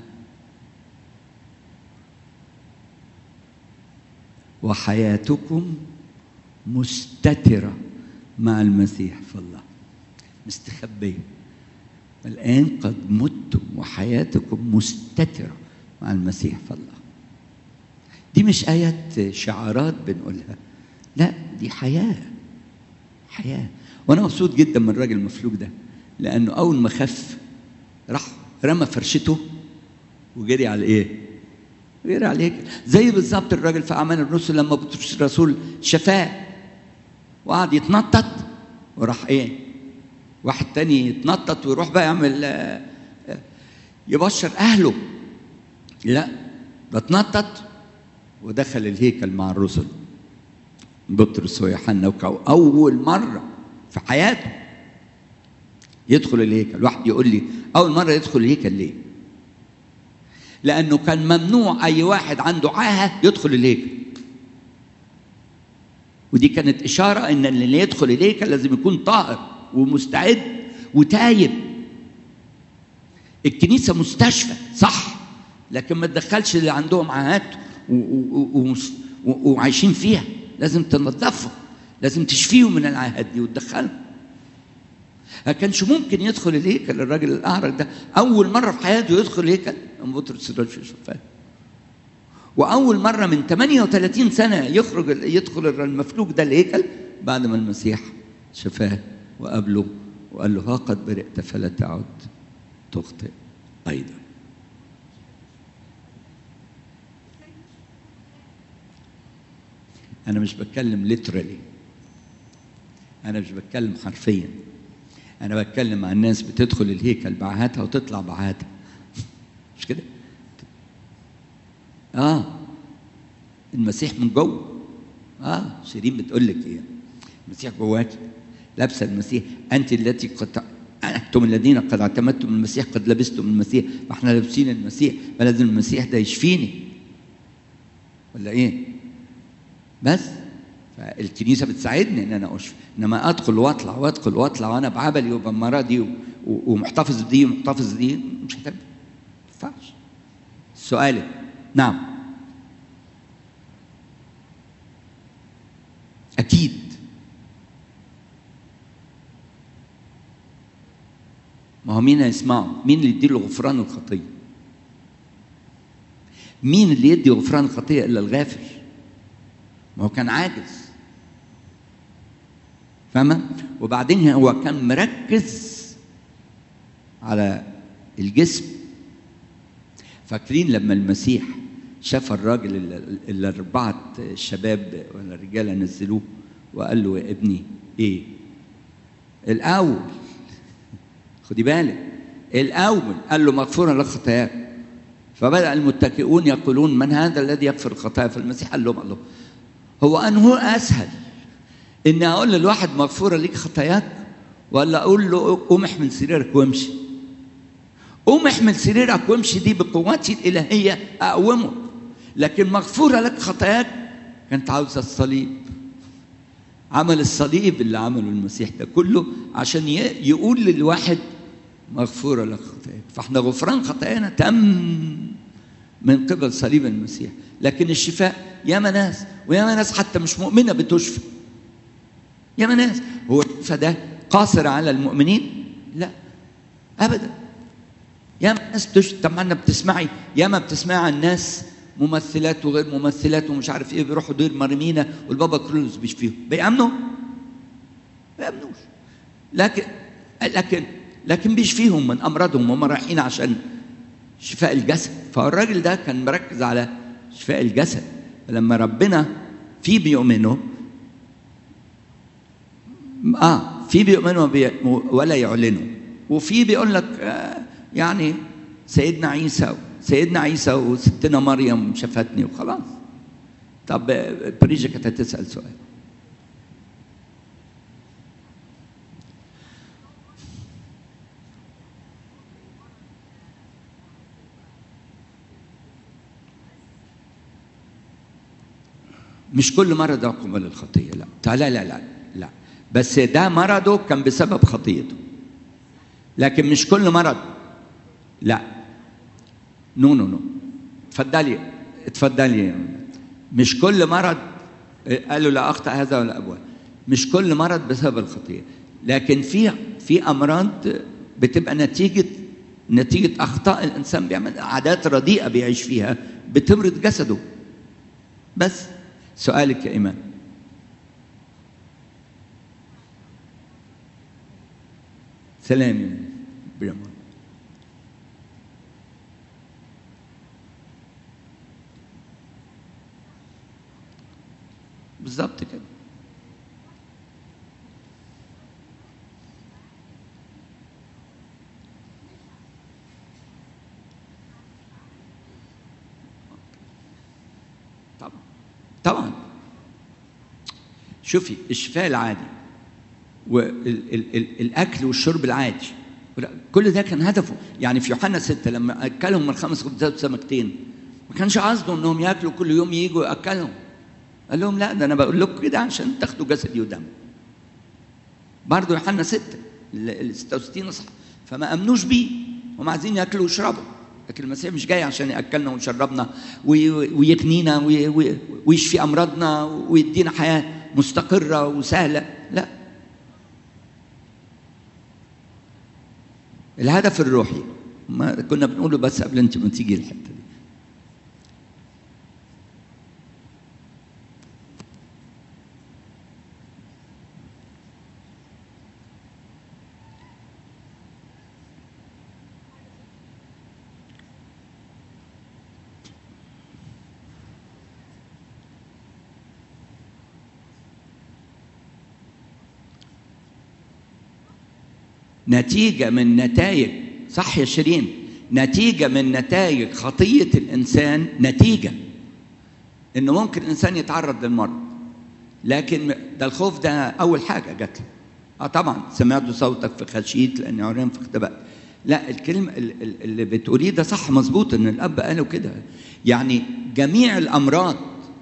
وحياتكم مستترة مع المسيح في الله مستخبية الآن قد متم وحياتكم مستترة مع المسيح في الله دي مش آيات شعارات بنقولها لا دي حياة حياة وأنا مبسوط جدا من الراجل المفلوج ده لأنه أول ما خف راح رمى فرشته وجري على إيه؟ جري على زي بالظبط الراجل في أعمال الرسل لما بطرس الرسول شفاه وقعد يتنطط وراح إيه؟ واحد تاني يتنطط ويروح بقى يعمل يبشر أهله لا ده اتنطط ودخل الهيكل مع الرسل بطرس ويوحنا أول مرة في حياته يدخل الهيكل واحد يقول لي أول مرة يدخل الهيكل ليه؟ لأنه كان ممنوع أي واحد عنده عاهة يدخل الهيكل ودي كانت إشارة إن اللي يدخل الهيكل لازم يكون طاهر ومستعد وتايب الكنيسه مستشفى صح لكن ما تدخلش اللي عندهم عاهات و- و- و- و- وعايشين فيها لازم تنظفهم لازم تشفيهم من العاهات دي وتدخلهم ما كانش ممكن يدخل الهيكل الراجل الاعرج ده اول مره في حياته يدخل الهيكل ام بطرس الرجل شفاه واول مره من 38 سنه يخرج يدخل المفلوج ده الهيكل بعد ما المسيح شفاه وقابله وقال له ها قد برئت فلا تعد تخطئ ايضا انا مش بتكلم ليترالي انا مش بتكلم حرفيا انا بتكلم عن الناس بتدخل الهيكل بعهاتها وتطلع بعهاتها مش كده اه المسيح من جوه اه شيرين بتقول لك ايه المسيح جواكي لابسه المسيح انت التي قد انتم الذين قد اعتمدتم المسيح قد لبستم المسيح فاحنا لابسين المسيح فلازم المسيح ده يشفيني ولا ايه بس فالكنيسه بتساعدني ان انا اشفي انما ادخل واطلع وادخل واطلع وانا بعبلي وبمرضي و- و- ومحتفظ بدي ومحتفظ بدي مش هتنفع ما ينفعش سؤالك نعم اكيد ما هو مين هيسمعه مين اللي يديله غفران الخطيه مين اللي يدي غفران الخطيه الا الغافر ما هو كان عاجز فاهمة؟ وبعدين هو كان مركز على الجسم فاكرين لما المسيح شاف الراجل ال- الأربعة شباب ولا رجالة نزلوه وقال له يا ابني إيه؟ الأول خدي بالك الأول قال له مغفورة لك خطاياك فبدأ المتكئون يقولون من هذا الذي يغفر الخطايا فالمسيح قال لهم الله هو أنه أسهل إني أقول للواحد مغفورة ليك خطاياك ولا أقول له قوم احمل سريرك وامشي قوم احمل سريرك وامشي دي بقوتي الإلهية أقومه لكن مغفورة لك خطاياك كانت عاوزة الصليب عمل الصليب اللي عمله المسيح ده كله عشان ي- يقول للواحد مغفورة لك خطاياك فاحنا غفران خطايانا تم من قبل صليب المسيح لكن الشفاء ياما ناس وياما ناس حتى مش مؤمنة بتشفى ياما ناس هو الشفاء ده قاصر على المؤمنين لا أبدا ياما ناس بتشفى طب ما انا بتسمعي ياما بتسمعي عن ناس ممثلات وغير ممثلات ومش عارف ايه بيروحوا دير مرمينا والبابا كرولوس بيشفيهم بيأمنوا ما بيأمنوش لكن لكن لكن بيشفيهم من امراضهم هم رايحين عشان شفاء الجسد فالراجل ده كان مركز على شفاء الجسد لما ربنا في بيؤمنوا اه في بيؤمنوا بي ولا يعلنوا وفي بيقول لك آه يعني سيدنا عيسى سيدنا عيسى وستنا مريم شفتني وخلاص طب آه، بريجا كانت هتسال سؤال مش كل مرض عقوبة للخطية لا لا لا لا لا بس ده مرضه كان بسبب خطيته لكن مش كل مرض لا نو نو نو اتفضلي اتفضلي مش كل مرض قالوا لا اخطا هذا ولا ابوه مش كل مرض بسبب الخطيه لكن في في امراض بتبقى نتيجه نتيجه اخطاء الانسان بيعمل عادات رديئه بيعيش فيها بتمرض جسده بس سؤالك يا ايمان سلام يا بريمان بالظبط كده طبعا طبعا شوفي الشفاء العادي والاكل والشرب العادي كل ده كان هدفه يعني في يوحنا ستة لما اكلهم من خمس خبزات وسمكتين ما كانش قصده انهم ياكلوا كل يوم يجوا ياكلهم قال لهم لا ده انا بقول لكم كده عشان تاخدوا جسدي ودم برضه يوحنا ستة ال ال 66 اصحى فما امنوش بيه هم عايزين ياكلوا ويشربوا لكن المسيح مش جاي عشان ياكلنا ويشربنا وي- ويغنينا وي- وي- ويشفي امراضنا ويدينا حياه مستقره وسهله لا الهدف الروحي ما كنا بنقوله بس قبل انت ما تيجي الحته دي نتيجة من نتائج صح يا شيرين نتيجة من نتائج خطية الإنسان نتيجة إنه ممكن الإنسان يتعرض للمرض لكن ده الخوف ده أول حاجة جات له اه طبعا سمعت صوتك فخشيت لاني عريان فاختبأت لا الكلمة ال- ال- اللي بتقوليه ده صح مظبوط ان الاب قاله كده يعني جميع الامراض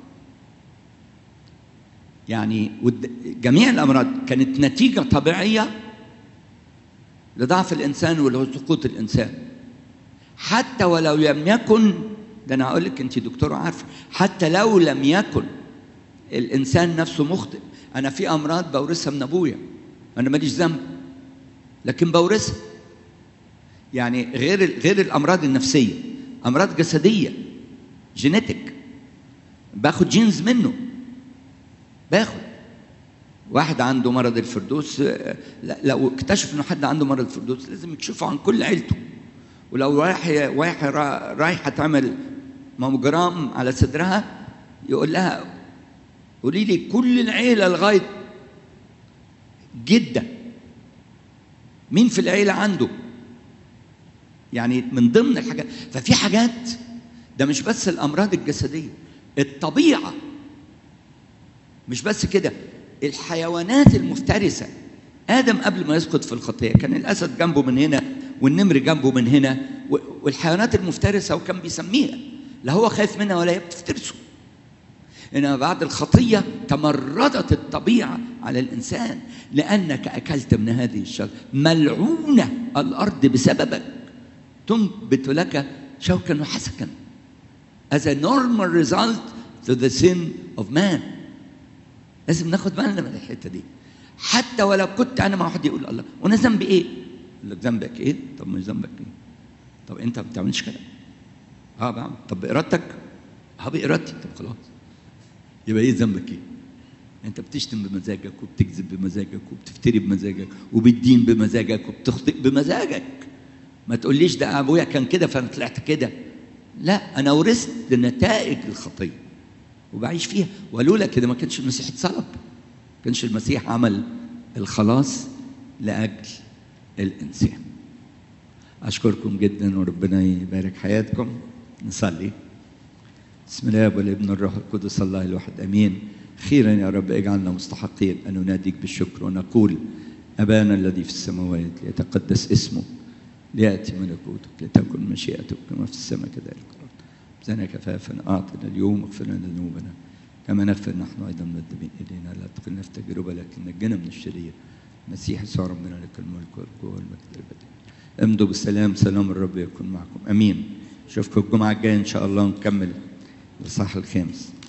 يعني ود- جميع الامراض كانت نتيجة طبيعية لضعف الانسان ولسقوط الانسان حتى ولو لم يكن ده انا هقول لك انت دكتوره عارفه حتى لو لم يكن الانسان نفسه مخطئ انا في امراض بورثها من ابويا انا ماليش ذنب لكن بورثها يعني غير غير الامراض النفسيه امراض جسديه جينيتك باخد جينز منه باخد واحد عنده مرض الفردوس آه، لا- لو اكتشف انه حد عنده مرض الفردوس لازم يكشفه عن كل عيلته ولو رايح رايح رايحه تعمل ماموجرام على صدرها يقول لها قولي لي كل العيله لغايه جده مين في العيله عنده يعني من ضمن الحاجات ففي حاجات ده مش بس الامراض الجسديه الطبيعه مش بس كده الحيوانات المفترسه ادم قبل ما يسقط في الخطيه كان الاسد جنبه من هنا والنمر جنبه من هنا و- والحيوانات المفترسه وكان بيسميها لا هو خايف منها ولا هي بتفترسه انما بعد الخطيه تمردت الطبيعه على الانسان لانك اكلت من هذه الشجره ملعونه الارض بسببك تنبت لك شوكا وحسكا as a normal result to the sin of man لازم ناخد بالنا من الحته دي حتى ولو كنت انا مع واحد يقول الله وانا ذنبي ايه؟ يقول لك ذنبك ايه؟ طب مش ذنبك ايه؟ طب انت ما بتعملش كده اه بعمل طب بارادتك؟ اه بارادتي طب خلاص يبقى ايه ذنبك ايه؟ انت بتشتم بمزاجك وبتكذب بمزاجك وبتفتري بمزاجك وبتدين بمزاجك وبتخطئ بمزاجك ما تقوليش ده ابويا كان كده فانا طلعت كده لا انا ورثت نتائج الخطيه وبعيش فيها ولولا كده ما كانش المسيح اتصلب ما كانش المسيح عمل الخلاص لاجل الانسان اشكركم جدا وربنا يبارك حياتكم نصلي بسم الله والابن الروح القدس الله الواحد امين خيرا يا رب اجعلنا مستحقين ان نناديك بالشكر ونقول ابانا الذي في السماوات ليتقدس اسمك لياتي ملكوتك لتكن مشيئتك كما في السماء كذلك على الارض زنا كفافا اعطنا اليوم اغفر لنا ذنوبنا كما نغفر نحن ايضا مذنبين الينا لا تدخلنا في تجربه لكن نجنا من الشرير مسيح يسوع ربنا لك الملك والقوه والمجد الابدي امضوا بالسلام سلام الرب يكون معكم امين اشوفكم الجمعه الجايه ان شاء الله نكمل الاصحاح الخامس